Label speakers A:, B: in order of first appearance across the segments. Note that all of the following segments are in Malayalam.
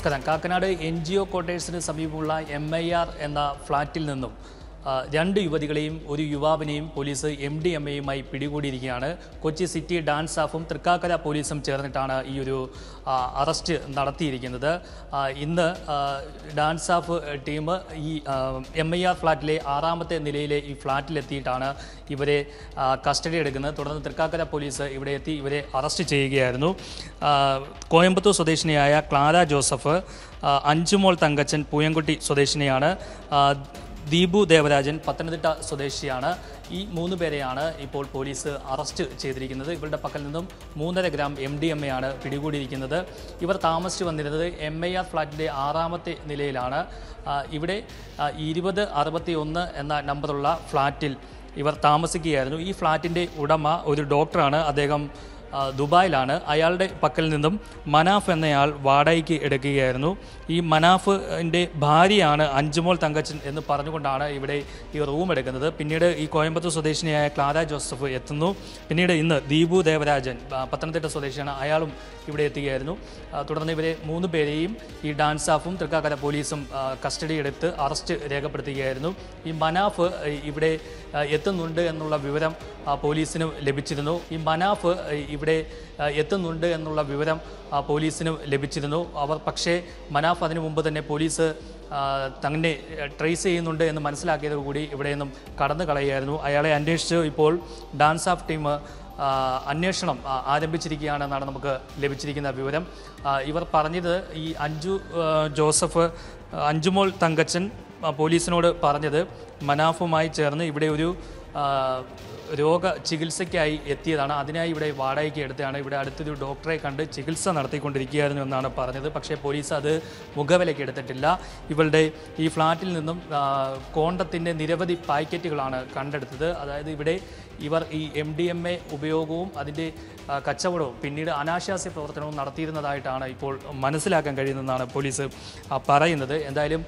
A: നമസ്കാരം കാക്കനാട് എൻ ജി ഒ ക്വാർട്ടേഴ്സിന് സമീപമുള്ള എം ഐ ആർ എന്ന ഫ്ളാറ്റിൽ നിന്നും ആ, രണ്ട് യുവതികളെയും ഒരു യുവാവിനെയും പോലീസ് എം ഡി എം എയുമായി പിടികൂടിയിരിക്കുകയാണ് കൊച്ചി സിറ്റി ഡാൻസ് സ്റ്റാഫും തൃക്കാക്കര പോലീസും ചേർന്നിട്ടാണ് ഈ ഒരു ആ, അറസ്റ്റ് നടത്തിയിരിക്കുന്നത് ആ, ഇന്ന് ആ, ഡാൻസ് സ്റ്റാഫ് ടീം ഈ എം ഐ ആർ ഫ്ളാറ്റിലെ ആറാമത്തെ നിലയിലെ ഈ ഫ്ളാറ്റിലെത്തിയിട്ടാണ് ഇവരെ ആ, കസ്റ്റഡി എടുക്കുന്നത് തുടർന്ന് തൃക്കാക്കര പോലീസ് ഇവിടെ എത്തി ഇവരെ അറസ്റ്റ് ചെയ്യുകയായിരുന്നു ആ, കോയമ്പത്തൂർ സ്വദേശിനിയായ ക്ലാര ജോസഫ് ആ, അഞ്ചുമോൾ തങ്കച്ചൻ പൂയംകുട്ടി സ്വദേശിനിയാണ് ആ, ദീപു ദേവരാജൻ പത്തനംതിട്ട സ്വദേശിയാണ് ഈ മൂന്ന് പേരെയാണ് ഇപ്പോൾ പോലീസ് അറസ്റ്റ് ചെയ്തിരിക്കുന്നത് ഇവരുടെ പക്കൽ നിന്നും മൂന്നര gram M D M A ആണ് പിടികൂടിയിരിക്കുന്നത് ഇവർ താമസിച്ചു വന്നിരുന്നത് എം ഐ ആർ ഫ്ലാറ്റിൻ്റെ ആറാമത്തെ നിലയിലാണ് ആ, ഇവിടെ ഇരുപത് അറുപത്തി ഒന്ന് എന്ന നമ്പറുള്ള ഫ്ലാറ്റിൽ ഇവർ താമസിക്കുകയായിരുന്നു ഈ ഫ്ലാറ്റിൻ്റെ ഉടമ ഒരു ഡോക്ടറാണ് അദ്ദേഹം ആ, ദുബായിലാണ് അയാളുടെ പക്കൽ നിന്നും മനാഫ് എന്നയാൾ വാടകയ്ക്ക് എടുക്കുകയായിരുന്നു ഈ മനാഫിൻ്റെ ഭാര്യയാണ് അഞ്ചുമോൾ തങ്കച്ചൻ എന്ന് പറഞ്ഞുകൊണ്ടാണ് ഇവിടെ ഈ റൂം എടുക്കുന്നത് പിന്നീട് ഈ കോയമ്പത്തൂർ സ്വദേശിനിയായ ക്ലാര ജോസഫ് എത്തുന്നു പിന്നീട് ഇന്ന് ദീപു ദേവരാജൻ ആ, പത്തനംതിട്ട സ്വദേശിയാണ് അയാളും ഇവിടെ എത്തുകയായിരുന്നു ആ, തുടർന്ന് ഇവരെ മൂന്ന് പേരെയും ഈ ഡാൻസ് സ്റ്റാഫും തൃക്കാക്കര പോലീസും ആ, കസ്റ്റഡി എടുത്ത് അറസ്റ്റ് രേഖപ്പെടുത്തുകയായിരുന്നു ഈ മനാഫ് ആ, ഇവിടെ ആ, എത്തുന്നുണ്ട് എന്നുള്ള വിവരം ആ, പോലീസിന് ലഭിച്ചിരുന്നു ഈ മനാഫ് ആ, ഇവിടെ ആ, എത്തുന്നുണ്ട് എന്നുള്ള വിവരം ആ, പോലീസിന് ലഭിച്ചിരുന്നു അവർ പക്ഷേ മനാഫ് അതിനു മുമ്പ് തന്നെ പോലീസ് ആ, തന്നെ ട്രേസ് ചെയ്യുന്നുണ്ട് എന്ന് മനസ്സിലാക്കിയതോടുകൂടി ഇവിടെ നിന്നും കടന്നു കളയുകയായിരുന്നു അയാളെ അന്വേഷിച്ച് ഇപ്പോൾ ഡാൻസ് ഓഫ് ടീം ആ, അന്വേഷണം ആ, ആരംഭിച്ചിരിക്കുകയാണെന്നാണ് നമുക്ക് ലഭിച്ചിരിക്കുന്ന വിവരം ആ, ഇവർ പറഞ്ഞത് ഈ അഞ്ജു ആ, ജോസഫ് ആ, അഞ്ജുമോൾ തങ്കച്ചൻ ആ, പോലീസിനോട് പറഞ്ഞത് മനാഫുമായി ചേർന്ന് ഇവിടെ ഒരു ആ, രോഗ ചികിത്സയ്ക്കായി എത്തിയതാണ് അതിനായി ഇവിടെ വാടകയ്ക്ക് എടുത്തതാണ് ഇവിടെ അടുത്തൊരു ഡോക്ടറെ കണ്ട് ചികിത്സ നടത്തിക്കൊണ്ടിരിക്കുകയായിരുന്നു എന്നാണ് പറഞ്ഞത് പക്ഷേ പോലീസ് അത് മുഖവിലയ്ക്ക് എടുത്തിട്ടില്ല ഇവളുടെ ഈ ഫ്ലാറ്റിൽ നിന്നും ആ, കോണ്ടത്തിൻ്റെ നിരവധി പാക്കറ്റുകളാണ് കണ്ടെടുത്തത് അതായത് ഇവിടെ ഇവർ ഈ എം ഡി എം എ ഉപയോഗവും അതിൻ്റെ ആ, കച്ചവടവും പിന്നീട് അനാശാസ്യ പ്രവർത്തനവും നടത്തിയിരുന്നതായിട്ടാണ് ഇപ്പോൾ മനസ്സിലാക്കാൻ കഴിയുന്നതെന്നാണ് പോലീസ് ആ, പറയുന്നത് എന്തായാലും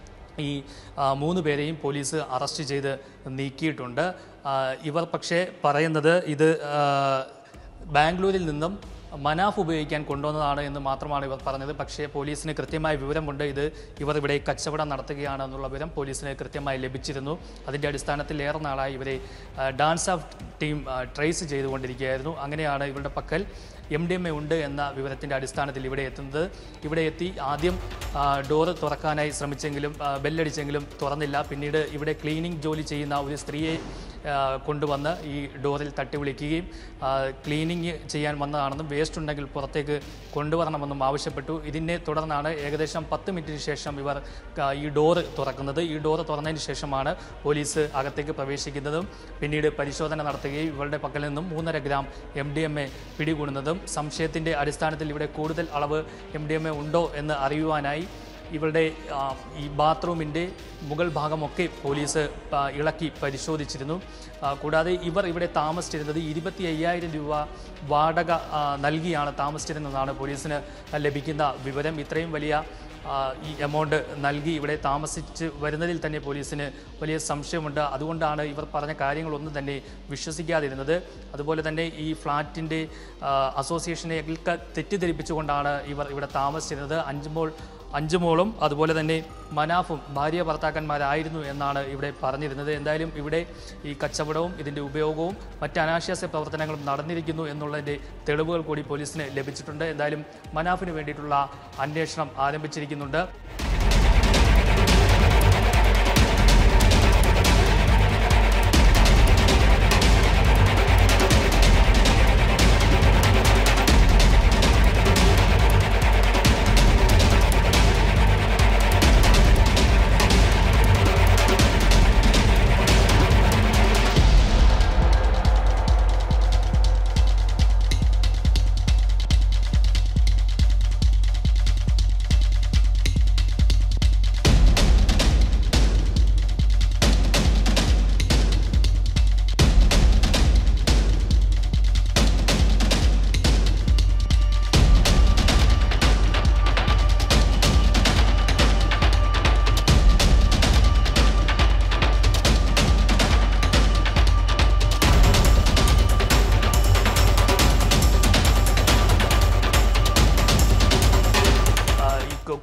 A: ഈ ആ, മൂന്ന് പേരെയും പോലീസ് അറസ്റ്റ് ചെയ്ത് നീക്കിയിട്ടുണ്ട് ആ, ഇവർ പക്ഷേ പറയുന്നത് ഇത് ആ, ബാംഗ്ലൂരിൽ നിന്നും മനാഫ് ഉപയോഗിക്കാൻ കൊണ്ടുവന്നതാണ് എന്ന് മാത്രമാണ് ഇവർ പറഞ്ഞത് പക്ഷേ പോലീസിന് കൃത്യമായ വിവരമുണ്ട് ഇത് ഇവർ ഇവിടെ കച്ചവടം നടത്തുകയാണ് എന്നുള്ള വിവരം പോലീസിന് കൃത്യമായി ലഭിച്ചിരുന്നു അതിൻ്റെ അടിസ്ഥാനത്തിൽ ഏറെ നാളായി ഇവരെ ആ, ഡാൻസ് ഓഫ് ടീം ആ, ട്രേസ് ചെയ്തുകൊണ്ടിരിക്കുകയായിരുന്നു അങ്ങനെയാണ് ഇവരുടെ പക്കൽ എം ഡി എം എ ഉണ്ട് എന്ന വിവരത്തിൻ്റെ അടിസ്ഥാനത്തിൽ ഇവിടെ എത്തുന്നത് ഇവിടെ എത്തി ആദ്യം ആ, ഡോറ് തുറക്കാനായി ശ്രമിച്ചെങ്കിലും ആ, ബെല്ലടിച്ചെങ്കിലും തുറന്നില്ല പിന്നീട് ഇവിടെ ക്ലീനിങ് ജോലി ചെയ്യുന്ന ഒരു സ്ത്രീയെ ആ, കൊണ്ടുവന്ന് ഈ ഡോറിൽ തട്ടി വിളിക്കുകയും ആ, ക്ലീനിങ് ചെയ്യാൻ വന്നതാണെന്നും വേസ്റ്റ് ഉണ്ടെങ്കിൽ പുറത്തേക്ക് കൊണ്ടുവരണമെന്നും ആവശ്യപ്പെട്ടു ഇതിനെ തുടർന്നാണ് ഏകദേശം പത്ത് മിനിറ്റിന് ശേഷം ഇവർ ആ, ഈ ഡോറ് തുറക്കുന്നത് ഈ ഡോറ് തുറന്നതിന് ശേഷമാണ് പോലീസ് അകത്തേക്ക് പ്രവേശിക്കുന്നതും പിന്നീട് പരിശോധന നടത്തുകയും ഇവരുടെ പക്കൽ നിന്നും മൂന്നര gram M D M A പിടികൂടുന്നതും സംശയത്തിൻ്റെ അടിസ്ഥാനത്തിൽ ഇവിടെ കൂടുതൽ അളവ് എം ഡി എം എ ഉണ്ടോ എന്ന് അറിയുവാനായി ഇവരുടെ ആ, ഈ ബാത്റൂമിൻ്റെ മുകൾ ഭാഗമൊക്കെ പോലീസ് ആ, ഇളക്കി പരിശോധിച്ചിരുന്നു ആ, കൂടാതെ ഇവർ ഇവിടെ താമസിച്ചിരുന്നത് ഇരുപത്തി അയ്യായിരം രൂപ വാടക ആ, നൽകിയാണ് താമസിച്ചിരുന്നതെന്നാണ് പോലീസിന് ലഭിക്കുന്ന വിവരം ഇത്രയും വലിയ ആ, ഈ എമൗണ്ട് നൽകി ഇവിടെ താമസിച്ച് വരുന്നതിൽ തന്നെ പോലീസിന് വലിയ സംശയമുണ്ട് അതുകൊണ്ടാണ് ഇവർ പറഞ്ഞ കാര്യങ്ങളൊന്നും തന്നെ വിശ്വസിക്കാതിരുന്നത് അതുപോലെ തന്നെ ഈ ഫ്ലാറ്റിൻ്റെ അസോസിയേഷനെ ഒക്കെ തെറ്റിദ്ധരിപ്പിച്ചുകൊണ്ടാണ് ഇവർ ഇവിടെ താമസിച്ചിരുന്നത് അഞ്ചുമോൾ അഞ്ചുമോളും അതുപോലെ തന്നെ മനാഫും ഭാര്യ ഭർത്താക്കന്മാരായിരുന്നു എന്നാണ് ഇവിടെ പറഞ്ഞിരുന്നത് എന്തായാലും ഇവിടെ ഈ കച്ചവടവും ഇതിൻ്റെ ഉപയോഗവും മറ്റ് അനാശാസ്യ പ്രവർത്തനങ്ങളും നടന്നിരിക്കുന്നു എന്നുള്ളതിൻ്റെ തെളിവുകൾ കൂടി പോലീസിന് ലഭിച്ചിട്ടുണ്ട് എന്തായാലും മനാഫിന് വേണ്ടിയിട്ടുള്ള അന്വേഷണം ആരംഭിച്ചിരിക്കുന്നുണ്ട്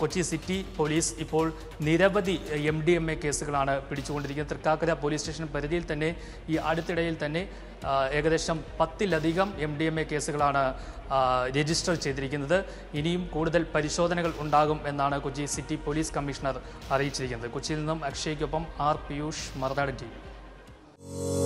A: കൊച്ചി സിറ്റി പോലീസ് ഇപ്പോൾ നിരവധി എം ഡി എം എ കേസുകളാണ് പിടിച്ചുകൊണ്ടിരിക്കുന്നത് തൃക്കാക്കര പോലീസ് സ്റ്റേഷൻ പരിധിയിൽ തന്നെ ഈ അടുത്തിടയിൽ തന്നെ ആ, ഏകദേശം പത്തിലധികം എം ഡി എം എ കേസുകളാണ് ആ, രജിസ്റ്റർ ചെയ്തിരിക്കുന്നത് ഇനിയും കൂടുതൽ പരിശോധനകൾ ഉണ്ടാകും എന്നാണ് കൊച്ചി സിറ്റി പോലീസ് കമ്മീഷണർ അറിയിച്ചിരിക്കുന്നത് കൊച്ചിയിൽ നിന്നും അക്ഷയ്ക്കൊപ്പം R Piyush Marunadu T V